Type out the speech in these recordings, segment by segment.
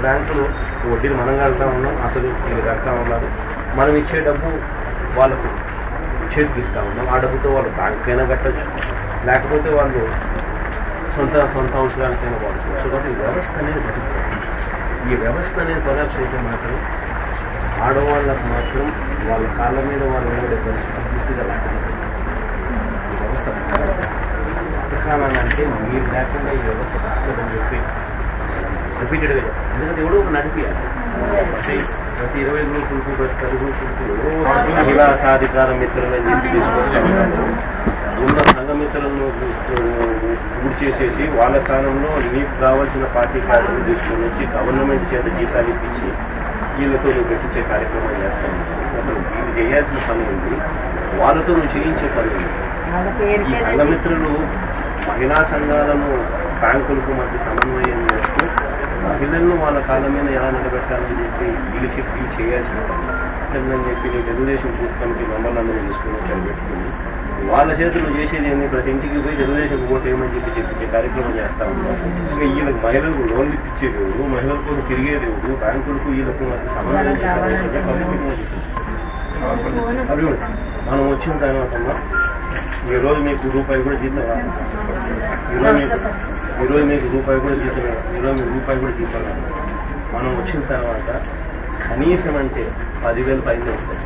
బ్యాంకులు వడ్డీలు మనం కడతా ఉన్నాం అసలు వీళ్ళు కడతా ఉన్నారు మనం ఇచ్చే డబ్బు వాళ్ళకు చేతికి ఇస్తా ఉన్నాం ఆ డబ్బుతో వాళ్ళు బ్యాంక్ అయినా కట్టచ్చు లేకపోతే వాళ్ళు సొంత సొంత అవసరాలకైనా వాడుకోవచ్చు కాబట్టి ఈ వ్యవస్థ అనేది బతుకుతుంది ఈ వ్యవస్థ అనేది కొలాప్స్ అయితే మాత్రం ఆడవాళ్ళకు మాత్రం వాళ్ళ కాళ్ళ మీద వాళ్ళు నిలబడే పరిస్థితి పూర్తిగా లేకుండా ఈ వ్యవస్థ బతకాలని అంటే మీరు లేకుండా ఈ వ్యవస్థ బతకదని చెప్పి రిపీటెడ్గా చెప్పాలి ఎందుకంటే ఎవడో ఒక నడిపియాలి ప్రతి ప్రతి ఇరవై గ్రూపులకు ప్రతి పది గ్రూపులకు మహిళా సాధికార మిత్రులని చెప్పి తీసుకొస్తా ఉంటారు ఉన్న సంఘ మిత్రులను పూర్తి చేసేసి వాళ్ళ స్థానంలో నీకు కావాల్సిన పార్టీ కార్డులు తీసుకొని వచ్చి గవర్నమెంట్ చేత జీతాలు ఇప్పించి వీళ్ళతో నువ్వు పెట్టించే కార్యక్రమం చేస్తాను అసలు వీళ్ళు చేయాల్సిన పని ఉంది వాళ్ళతో నువ్వు చేయించే పని ఉంది ఈ సంఘమిత్రులు మహిళా సంఘాలను బ్యాంకులకు మధ్య సమన్వయం చేస్తూ మహిళలను వాళ్ళ కాళ్ళ మీద ఎలా నిలబెట్టాలని చెప్పి వీళ్ళు చెప్పి చేయాల్సిన పని అని చెప్పి నేను తెలుగుదేశం బూత్ కమిటీ మెంబర్లందరూ తీసుకుని వచ్చాను పెట్టుకుని వాళ్ళ చేతులు చేసేది ఏంది ప్రతి ఇంటికి పోయి తెలుగుదేశం ఓటు వేయమని చెప్పి చెప్పించే కార్యక్రమం చేస్తా ఉంటారు ఇంకా వీళ్ళకి మహిళలకు లోన్లు ఇప్పించే దేవుడు మహిళల కోసం తిరిగే దేవుడు బ్యాంకులకు వీళ్ళకు మధ్య సమన్వయం చేయాలని పబ్లిక్ మీటింగ్ చేసింది. అవి ఉంటాయి. మనం వచ్చిన తర్వాత ఈ రోజు మీకు రూపాయి కూడా జీతం రాదు. ఈ రోజు మీకు ఈ రోజు మీకు రూపాయి కూడా జీతం రాదు. ఈ రోజు మీకు రూపాయి కూడా జీతం రాదు. మనం వచ్చిన తర్వాత కనీసం అంటే పదివేలు పైన వస్తాయి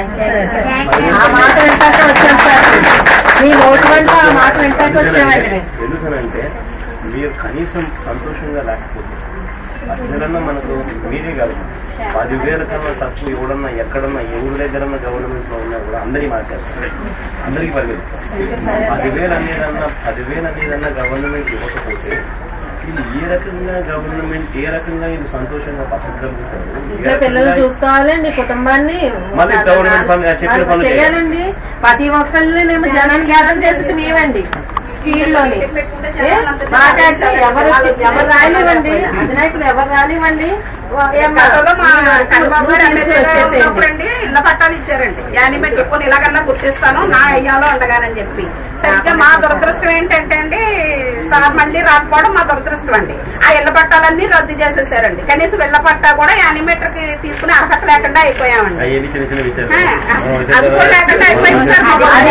ఆ మాట వింటాక వచ్చాం సార్ మీ నోటి వెంట ఆ మాట వింటాక వచ్చామండి మేము. ఎందుకనంటే మీరు కనీసం సంతోషంగా లేకపోతే పదివేలన్నా మనకు మీరే కాదు పదివేల కన్నా తక్కువ ఎవడన్నా ఎక్కడన్నా ఎవరి దగ్గరన్నా గవర్నమెంట్ లో ఉన్నా కూడా అందరికీ మార్చేస్తారు అందరికీ పరిగణిస్తారు పదివేలు అనేదన్నా పదివేలు అనేదన్నా గవర్నమెంట్ ఇవ్వకపోతే ఇది ఏ రకంగా గవర్నమెంట్ ఏ రకంగా ఇది సంతోషంగా బతకగలుగుతారు ఏ ఇంట్లో పిల్లలు రకంగా చూసుకోవాలండి కుటుంబాన్ని మళ్ళీ గవర్నమెంట్ పనులు చెప్పిన పనులు చేయాలి. చేయాలండి ప్రతి ఒక్కళ్ళనేమో జనాన్ని గ్యాదర్ చేసింది మేమండి ఫీల్డ్లోని ఏ? మాట్లాడితే ఎవరు ఎవరు రానివ్వండి అధినాయకులు ఎవరు రానివ్వండి ఏమ్మా, గతంలో మా కన్నబాబు గారు నువ్వు ఎమ్మెల్యేగా తీసుకొచ్చేసేయండి. ఉన్నప్పుడండి ఇళ్ల పట్టాలు ఇచ్చారండి యానిమేట్ పెట్టుకొని ఇలాగన్నా గుర్తిస్తాను నా అయ్యాలో ఉండగానని చెప్పి సరిగ్గా మా దురదృష్టం ఏంటంటే అండి సార్ మళ్ళీ రాకపోవడం మా దురదృష్టం అండి ఆ ఇళ్ల పట్టాలన్నీ రద్దు చేసేసారండి కనీసం ఇళ్ల పట్టా కూడా యానిమేటర్ కి తీసుకునే అర్హత లేకుండా అయిపోయామండి అవన్నీ చిన్న చిన్న విషయాలు ఆ, మనం అది కూడా లేకుండా అయిపోయింది సార్ మా అదే,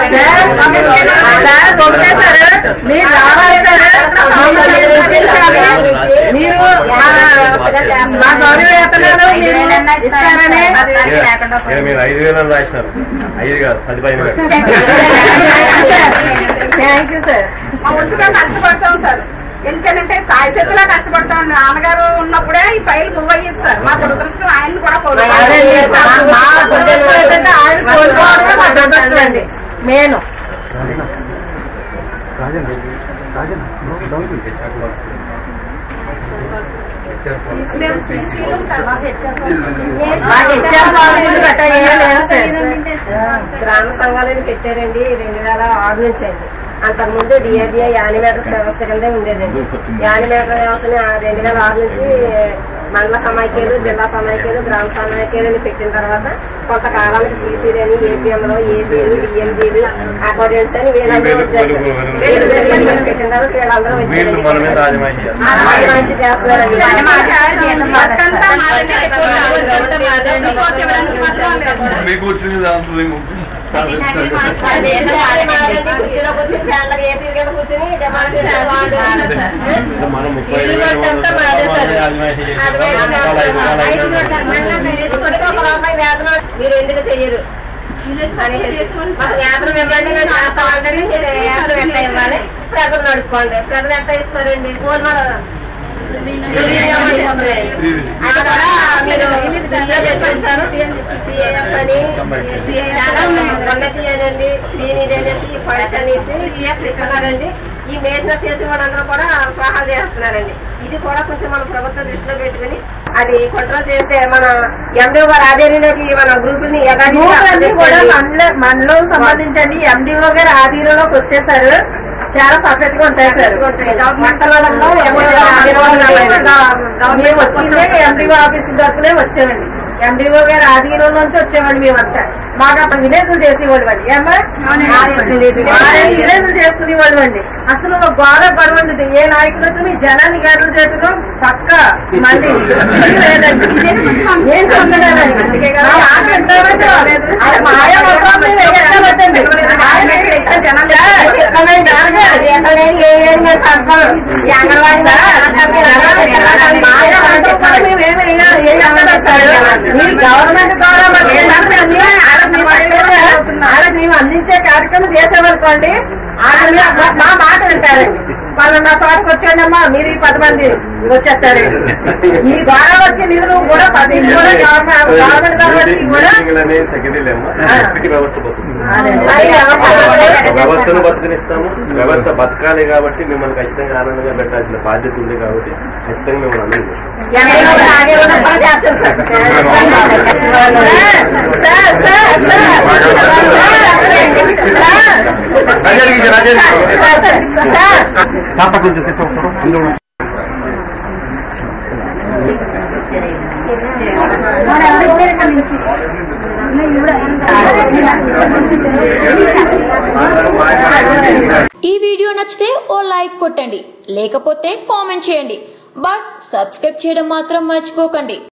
సార్, సార్, ఒకటే సార్, మీరు రావాలి సార్, మమ్మల్ని గుర్తించాలి. మీరు మా- మా గౌరవ వేతనాలు మీరు ఇస్తారని ఇక మీరు ఐదు వేలు అని రాసినారు ఐదు కాదు పది పైన వేలు. థ్యాంక్ యూ సార్ మా ఒంటిగా కష్టపడతాం సార్ ఎందుకంటే సాయశక్తిలా కష్టపడతాం నాన్నగారు ఉన్నప్పుడే ఈ ఫైల్ మూవ్ అయ్యేది సార్ మా దురదృష్టం ఆయన కూడా అదండి, మా మా దురదృష్టం ఏంటంటే ఆయన కోల్పోవడమే మా దురదృష్టం అండి నేను మాకు ఇచ్చారు పాలసీలు గట్రా ఏమీ లేవు సార్ గ్రామ సంఘాలను పెట్టారండి రెండు వేల ఆరు నుంచి అండి అంతకుముందు డిఏబిఐ యానిమేటర్స్ వ్యవస్థ కిందే ఉండేదండి యానిమేటర్ వ్యవస్థని ఆ రెండు వేల ఆరు నుంచి మండల సమైక్యలు జిల్లా సమైక్యలు గ్రామ సమైక్యలు పెట్టిన తర్వాత కొంతకాలానికి సీసీలు అని ఏపీఎంలో ఏసీలు డిఎంజీలు అకౌంటెంట్స్ అని వీళ్ళందరూ వచ్చారు వీళ్ళు వీళ్ళు పెట్టిన తర్వాత వీళ్ళందరూ వీళ్ళు మన మీద రాజమాషి చేస్తారు రాజమనిషి చేస్తున్నారండి మీకు వచ్చింది దాంట్లో ఏమో కూర్చుని కూర్చుని ఫ్యాన్లకు ఏసీ కింద కూర్చుని డిమాండ్ చేసే వాళ్ళు మనం ముప్పై ఐదు వేలు అంతా మాదే సార్. రాజమాషి అది చేస్తారు వేరే ఐదు నోట్ల మళ్ళా మీరు ఇదిగోటి ఒక రూపాయి వేతనం మీరు ఎందుకు చెయ్యరు అనేసి మాకు వేతనం ఇవ్వండి మేము చేస్తామంటే వేతనం ఎట్లా ఇవ్వాలి ప్రజలు నడుపుకోండి ప్రజలు ఎట్లా ఇస్తారండి గోల్ మన అది కూడా మీరు దృష్టిలో పెట్టుకోండి సార్ సిఏఎఫ్ అని చాలా ఉన్నతి అనండి శ్రీనిధి అనేసి ఫండ్స్ అనేసి సిఎఫ్ ఇస్తున్నారండి ఈ మెయింటెనెన్స్ చేసిన వాళ్ళందరూ కూడా సహాయం చేస్తున్నారండి ఇది కూడా కొంచెం మన ప్రభుత్వం దృష్టిలో పెట్టుకుని అది కంట్రోల్ చేస్తే మన ఎండి గారు ఆధ్వర్యంలోకి మన గ్రూపుల్ని గ్రూపులన్నీ కూడా మనలో మనలో సంబంధించండి ఎండిఓ గారు ఆధీనంలోకి వచ్చేసారు చాలా పర్ఫెక్ట్ గా ఉంటాయి సార్ మంటలలో మేము వచ్చిందే ఎండిఓ ఆఫీస్ తరఫునే వచ్చామండి ఎండిఓ గారి ఆధీనం నుంచి వచ్చేవాడు మేమంతా మాకు అప్పుడు విలేజ్లు చేసేవాడు అండి ఏమ్మా విలేజ్లు చేసుకునేవాడు అండి అసలు గోడ పడవండి ఏ నాయకుడు వచ్చి మీ జనాన్ని గడ్డలు చేతులు పక్క మళ్ళీ లేదండి ఏం చెప్తున్నానండి నా మాట వింటామంటే రాలేదు. అది మాయ మొత్తం మీద ఎక్కబట్టండి. ఆయన ఇక్కడ జనాలు చెప్పండి. అది ఎక్కడ లేదు, ఏ లేదు, మేము కన్ఫర్మ్. ఈ అంగన్వాడీ సార్, మాయ మొత్తం కూడా మేము ఏమి వేయాలి, ఏం అన్నది సార్. మీరు గవర్నమెంట్ ద్వారా మాకు ఏంటంటే అన్ని వాళ్ళకి మీ సక్రమంగా వాళ్ళకి మేము అందించే కార్యక్రమం చేసామనుకోండి వాళ్ళు మా- మా మాట వింటారండి వాళ్ళు నా చోటకి వచ్చాడమ్మా మీరు ఈ పది మంది వచ్చేస్తారండి ఈ ద్వారా వచ్చే నిధులు కూడా పది కూడా గవర్నమెంట్ గవర్నమెంట్ ద్వారా వచ్చి కూడా సెకండరీ అమ్మా ఆ. ఇప్పటికీ వ్యవస్థ పోతుంది అదే. సరే, వ్యవస్థ వ్యవస్థను బతికినిస్తాము వ్యవస్థ బతకాలి కాబట్టి మిమ్మల్ని ఖచ్చితంగా ఆనందంగా పెట్టాల్సిన బాధ్యత ఉంది కాబట్టి ఖచ్చితంగా మిమ్మల్ని అందరూ చూస్తాం. ఎనభై ఒకటి ఆగే ఉన్న పని చేస్తాం sir. Sir, sir, sir, sir, sir, ఈ వీడియో నచ్చితే ఓ లైక్ కొట్టండి లేకపోతే కామెంట్ చేయండి బట్ సబ్స్క్రైబ్ చేయడం మాత్రం మర్చిపోకండి